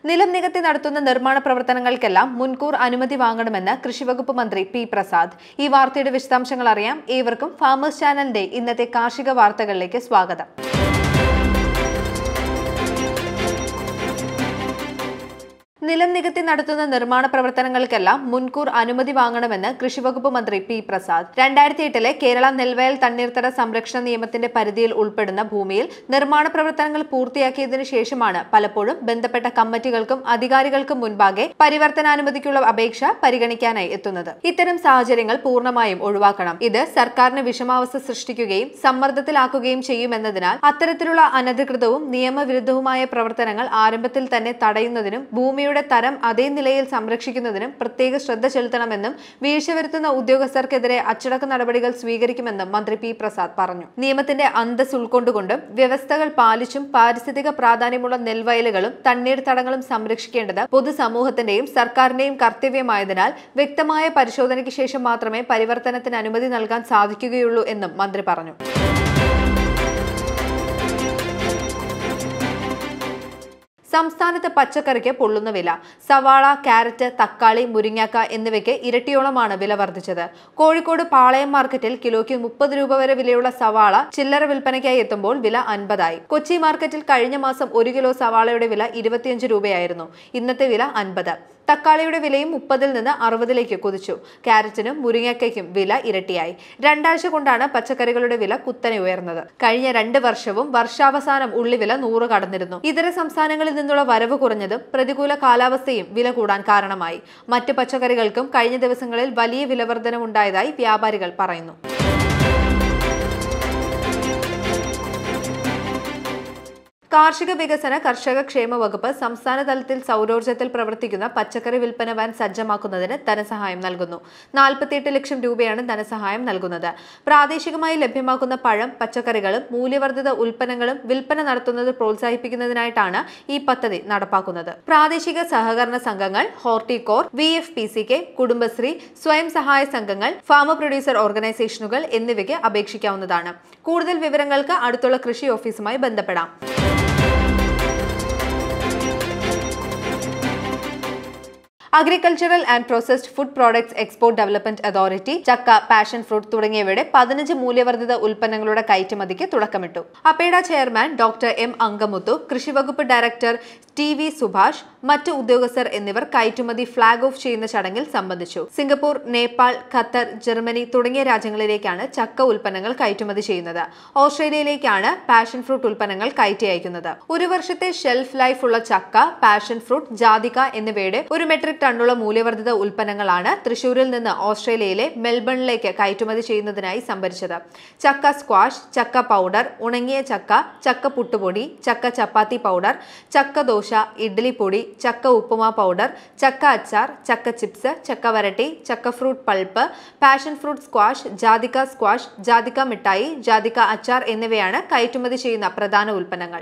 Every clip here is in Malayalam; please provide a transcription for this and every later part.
നിലം നികത്തി നടത്തുന്ന നിർമ്മാണ പ്രവർത്തനങ്ങൾക്കെല്ലാം മുൻകൂർ അനുമതി വാങ്ങണമെന്ന് കൃഷിവകുപ്പ് മന്ത്രി പി പ്രസാദ് ഈ വാർത്തയുടെ വിശദാംശങ്ങൾ അറിയാം ഏവർക്കും ഫാമേഴ്സ് ചാനലിന്റെ ഇന്നത്തെ കാർഷിക വാർത്തകളിലേക്ക് സ്വാഗതം നിലം നികത്തി നടത്തുന്ന നിർമ്മാണ പ്രവർത്തനങ്ങൾക്കെല്ലാം മുൻകൂർ അനുമതി വാങ്ങണമെന്ന് കൃഷിവകുപ്പ് മന്ത്രി പി പ്രസാദ് രണ്ടായിരത്തി എട്ടിലെ കേരള നെൽവയൽ തണ്ണീർത്തട സംരക്ഷണ നിയമത്തിന്റെ പരിധിയിൽ ഉൾപ്പെടുന്ന ഭൂമിയിൽ നിർമ്മാണ പ്രവർത്തനങ്ങൾ പൂർത്തിയാക്കിയതിനു ശേഷമാണ് പലപ്പോഴും ബന്ധപ്പെട്ട കമ്മിറ്റികൾക്കും അധികാരികൾക്കും മുൻപാകെ പരിവർത്തനാനുമതിക്കുള്ള അപേക്ഷ പരിഗണിക്കാനായി എത്തുന്നത് ഇത്തരം സാഹചര്യങ്ങൾ പൂർണ്ണമായും ഒഴിവാക്കണം ഇത് സർക്കാരിന് വിഷമാവസ്ഥ സൃഷ്ടിക്കുകയും സമ്മർദ്ദത്തിലാക്കുകയും ചെയ്യുമെന്നതിനാൽ അത്തരത്തിലുള്ള അനധികൃതവും നിയമവിരുദ്ധവുമായ പ്രവർത്തനങ്ങൾ ആരംഭത്തിൽ തന്നെ തടയുന്നതിനും ഭൂമിയുടെ തരം അതേ നിലയിൽ സംരക്ഷിക്കുന്നതിനും പ്രത്യേക ശ്രദ്ധ ചെലുത്തണമെന്നും വീഴ്ച വരുത്തുന്ന ഉദ്യോഗസ്ഥർക്കെതിരെ അച്ചടക്ക നടപടികൾ സ്വീകരിക്കുമെന്നും മന്ത്രി പി പ്രസാദ് പറഞ്ഞു നിയമത്തിന്റെ അന്തസ് ഉൾക്കൊണ്ടുകൊണ്ടും വ്യവസ്ഥകൾ പാലിച്ചും പാരിസ്ഥിതിക പ്രാധാന്യമുള്ള നെൽവയലുകളും തണ്ണീർത്തടങ്ങളും സംരക്ഷിക്കേണ്ടത് പൊതുസമൂഹത്തിന്റെയും സർക്കാരിന്റെയും കർത്തവ്യമായതിനാൽ വ്യക്തമായ പരിശോധനയ്ക്ക് ശേഷം മാത്രമേ പരിവർത്തനത്തിന് അനുമതി നൽകാൻ സാധിക്കുകയുള്ളൂ എന്നും മന്ത്രി പറഞ്ഞു സംസ്ഥാനത്ത് പച്ചക്കറിക്ക് പൊള്ളുന്ന വില സവാള ക്യാരറ്റ് തക്കാളി മുരിങ്ങാക്ക എന്നിവയ്ക്ക് ഇരട്ടിയോളമാണ് വില വർദ്ധിച്ചത് കോഴിക്കോട് പാളയം മാർക്കറ്റിൽ കിലോയ്ക്ക് മുപ്പത് രൂപ വരെ വിലയുള്ള സവാള ചില്ലറ വിൽപ്പനയ്ക്കായി എത്തുമ്പോൾ വില അൻപതായി കൊച്ചി മാർക്കറ്റിൽ കഴിഞ്ഞ മാസം ഒരു കിലോ സവാളയുടെ വില ഇരുപത്തിയഞ്ച് രൂപയായിരുന്നു ഇന്നത്തെ വില അൻപത് തക്കാളിയുടെ വിലയും മുപ്പതിൽ നിന്ന് അറുപതിലേക്ക് കുതിച്ചു ക്യാരറ്റിനും മുരിങ്ങയ്ക്കും വില ഇരട്ടിയായി രണ്ടാഴ്ച കൊണ്ടാണ് പച്ചക്കറികളുടെ വില കുത്തനെ ഉയർന്നത് കഴിഞ്ഞ രണ്ട് വർഷവും വർഷാവസാനം ഉള്ളിവില നൂറ് കടന്നിരുന്നു ഇതര സംസ്ഥാനങ്ങളിൽ നിന്നുള്ള വരവ് കുറഞ്ഞതും പ്രതികൂല കാലാവസ്ഥയും വില കൂടാൻ കാരണമായി മറ്റ് പച്ചക്കറികൾക്കും കഴിഞ്ഞ ദിവസങ്ങളിൽ വലിയ വിലവർധനവുണ്ടായതായി വ്യാപാരികൾ പറയുന്നു കാർഷിക വികസന കർഷക ക്ഷേമ വകുപ്പ് സംസ്ഥാന തലത്തിൽ സൗരോർജ്ജത്തിൽ പ്രവർത്തിക്കുന്ന പച്ചക്കറി വിൽപ്പന വാൻ സജ്ജമാക്കുന്നതിന് ധനസഹായം നൽകുന്നു നാൽപ്പത്തിയെട്ട് ലക്ഷം രൂപയാണ് ധനസഹായം നൽകുന്നത് പ്രാദേശികമായി ലഭ്യമാക്കുന്ന പഴം പച്ചക്കറികളും മൂല്യവർദ്ധിത ഉൽപ്പന്നങ്ങളും വിൽപ്പന നടത്തുന്നത് പ്രോത്സാഹിപ്പിക്കുന്നതിനായിട്ടാണ് ഈ പദ്ധതി നടപ്പാക്കുന്നത് പ്രാദേശിക സഹകരണ സംഘങ്ങൾ Horticorp V F P C K Kudumbashree സ്വയം സഹായ സംഘങ്ങൾ ഫാമ പ്രൊഡ്യൂസർ ഓർഗനൈസേഷനുകൾ എന്നിവയ്ക്ക് അപേക്ഷിക്കാവുന്നതാണ് കൂടുതൽ വിവരങ്ങൾക്ക് അടുത്തുള്ള കൃഷി ഓഫീസുമായി ബന്ധപ്പെടാം agricultural and processed food products export development authority ചക്ക പാഷൻ ഫ്രൂട്ട് തുടങ്ങിയവയുടെ പതിനഞ്ച് മൂല്യവർദ്ധിത ഉൽപ്പന്നങ്ങളുടെ കയറ്റുമതിക്ക് തുടക്കമിട്ടു APEDA chairman doctor M Angamuthu കൃഷിവകുപ്പ് ഡയറക്ടർ ടി വി സുഭാഷ് മറ്റ് ഉദ്യോഗസ്ഥർ എന്നിവർ കയറ്റുമതി ഫ്ളാഗ് ഓഫ് ചെയ്യുന്ന ചടങ്ങിൽ സംബന്ധിച്ചു സിംഗപ്പൂർ നേപ്പാൾ ഖത്തർ ജർമ്മനി തുടങ്ങിയ രാജ്യങ്ങളിലേക്കാണ് ചക്ക ഉൽപ്പന്നങ്ങൾ കയറ്റുമതി ചെയ്യുന്നത് ഓസ്ട്രേലിയയിലേക്കാണ് പാഷൻ ഫ്രൂട്ട് ഉൽപ്പന്നങ്ങൾ കയറ്റി അയക്കുന്നത് ഒരു വർഷത്തെ ഷെൽഫ് ലൈഫ് ഉള്ള ചക്ക പാഷൻ ഫ്രൂട്ട് ജാതിക എന്നിവയുടെ ഒരു മെട്രിക് ടണ്ണുള്ള മൂല്യവർദ്ധിത ഉൽപ്പന്നങ്ങളാണ് തൃശൂരിൽ നിന്ന് ഓസ്ട്രേലിയയിലെ മെൽബണിലേക്ക് കയറ്റുമതി ചെയ്യുന്നതിനായി സംഭരിച്ചത് ചക്ക സ്ക്വാഷ് ചക്ക പൗഡർ ഉണങ്ങിയ ചക്ക ചക്ക പുട്ടുപൊടി ചക്ക ചപ്പാത്തി പൗഡർ ചക്ക ദോശ ഇഡ്ഡലി പൊടി ചക്ക ഉപ്പുമാ പൗഡർ ചക്ക അച്ചാർ ചക്ക ചിപ്സ് ചക്ക വരട്ടി ചക്ക fruit pulp passion fruit squash ജാതിക്ക സ്ക്വാഷ് ജാതിക്ക മിഠായി ജാതിക്ക അച്ചാർ എന്നിവയാണ് കയറ്റുമതി ചെയ്യുന്ന പ്രധാന ഉൽപ്പന്നങ്ങൾ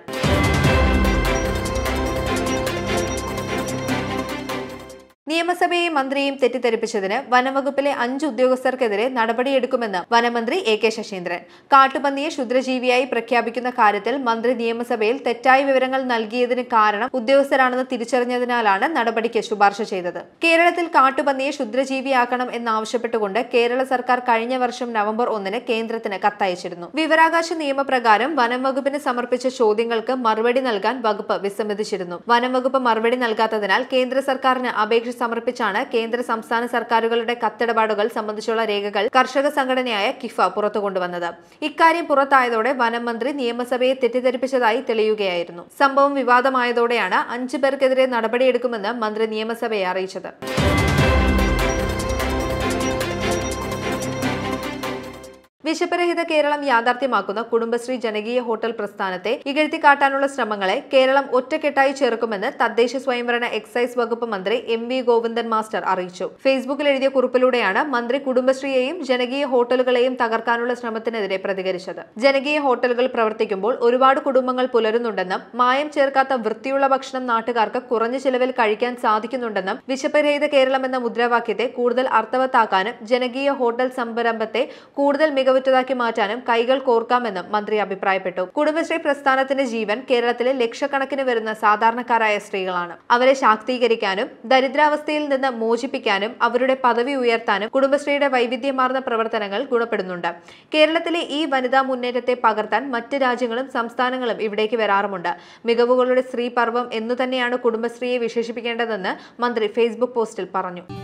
നിയമസഭയെയും മന്ത്രിയെയും തെറ്റിദ്ധരിപ്പിച്ചതിന് വനംവകുപ്പിലെ അഞ്ച് ഉദ്യോഗസ്ഥർക്കെതിരെ നടപടിയെടുക്കുമെന്ന് വനമന്ത്രി എ കെ ശശീന്ദ്രൻ കാട്ടുപന്നിയെ ക്ഷുദ്രജീവിയായി പ്രഖ്യാപിക്കുന്ന കാര്യത്തിൽ മന്ത്രി നിയമസഭയിൽ തെറ്റായ വിവരങ്ങൾ നൽകിയതിന് കാരണം ഉദ്യോഗസ്ഥരാണെന്ന് തിരിച്ചറിഞ്ഞതിനാലാണ് നടപടിക്ക് ശുപാർശ ചെയ്തത് കേരളത്തിൽ കാട്ടുപന്നിയെ ക്ഷുദ്രജീവിയാക്കണം എന്നാവശ്യപ്പെട്ടുകൊണ്ട് കേരള സർക്കാർ കഴിഞ്ഞ വർഷം നവംബർ ഒന്നിന് കേന്ദ്രത്തിന് കത്തയച്ചിരുന്നു വിവരാകാശ നിയമപ്രകാരം വനം വകുപ്പിന് സമർപ്പിച്ച ചോദ്യങ്ങൾക്ക് മറുപടി നൽകാൻ വകുപ്പ് വിസമ്മതിച്ചിരുന്നു വനം വകുപ്പ് മറുപടി നൽകാത്തതിനാൽ കേന്ദ്ര സർക്കാരിന് അപേക്ഷ സമർപ്പിച്ചാണ് കേന്ദ്ര സംസ്ഥാന സർക്കാരുകളുടെ കത്തിടപാടുകൾ സംബന്ധിച്ചുള്ള രേഖകൾ കർഷക സംഘടനയായ കിഫ പുറത്തു കൊണ്ടുവന്നത് ഇക്കാര്യം പുറത്തായതോടെ വനം മന്ത്രി നിയമസഭയെ തെറ്റിദ്ധരിപ്പിച്ചതായി തെളിയുകയായിരുന്നു സംഭവം വിവാദമായതോടെയാണ് അഞ്ചു പേർക്കെതിരെ നടപടിയെടുക്കുമെന്ന് മന്ത്രി നിയമസഭയെ അറിയിച്ചത് വിശപ്പരഹിത കേരളം യാഥാർത്ഥ്യമാക്കുന്ന കുടുംബശ്രീ ജനകീയ ഹോട്ടൽ പ്രസ്ഥാനത്തെ ഇകഴ്ത്തിക്കാട്ടാനുള്ള ശ്രമങ്ങളെ കേരളം ഒറ്റക്കെട്ടായി ചേർക്കുമെന്ന് തദ്ദേശ സ്വയംഭരണ എക്സൈസ് വകുപ്പ് മന്ത്രി എം വി ഗോവിന്ദൻ മാസ്റ്റർ അറിയിച്ചു ഫേസ്ബുക്കിൽ എഴുതിയ കുറിപ്പിലൂടെയാണ് മന്ത്രി കുടുംബശ്രീയെയും ജനകീയ ഹോട്ടലുകളെയും തകർക്കാനുള്ള ശ്രമത്തിനെതിരെ പ്രതികരിച്ചത് ജനകീയ ഹോട്ടലുകൾ പ്രവർത്തിക്കുമ്പോൾ ഒരുപാട് കുടുംബങ്ങൾ പുലരുന്നുണ്ടെന്നും മായം ചേർക്കാത്ത വൃത്തിയുള്ള ഭക്ഷണം നാട്ടുകാർക്ക് കുറഞ്ഞ ചിലവിൽ കഴിക്കാൻ സാധിക്കുന്നുണ്ടെന്നും വിശപ്പരഹിത കേരളം എന്ന മുദ്രാവാക്യത്തെ കൂടുതൽ അർത്ഥവത്താക്കാനും ജനകീയ ഹോട്ടൽ സംരംഭത്തെ കൂടുതൽ മികവ് മികവുറ്റതാക്കി മാറ്റാനും കൈകൾ കോർക്കാമെന്നും മന്ത്രി അഭിപ്രായപ്പെട്ടു കുടുംബശ്രീ പ്രസ്ഥാനത്തിന്റെ ജീവൻ കേരളത്തിലെ ലക്ഷക്കണക്കിന് വരുന്ന സാധാരണക്കാരായ സ്ത്രീകളാണ് അവരെ ശാക്തീകരിക്കാനും ദരിദ്രാവസ്ഥയിൽ നിന്ന് മോചിപ്പിക്കാനും അവരുടെ പദവി ഉയർത്താനും കുടുംബശ്രീയുടെ വൈവിധ്യമാർന്ന പ്രവർത്തനങ്ങൾ ഗുണപ്പെടുന്നുണ്ട് കേരളത്തിലെ ഈ വനിതാ മുന്നേറ്റത്തെ പകർത്താൻ മറ്റ് രാജ്യങ്ങളും സംസ്ഥാനങ്ങളും ഇവിടേക്ക് വരാറുമുണ്ട് മികവുകളുടെ സ്ത്രീ പർവം എന്നു തന്നെയാണ് കുടുംബശ്രീയെ വിശേഷിപ്പിക്കേണ്ടതെന്ന് മന്ത്രി ഫേസ്ബുക്ക് പോസ്റ്റിൽ പറഞ്ഞു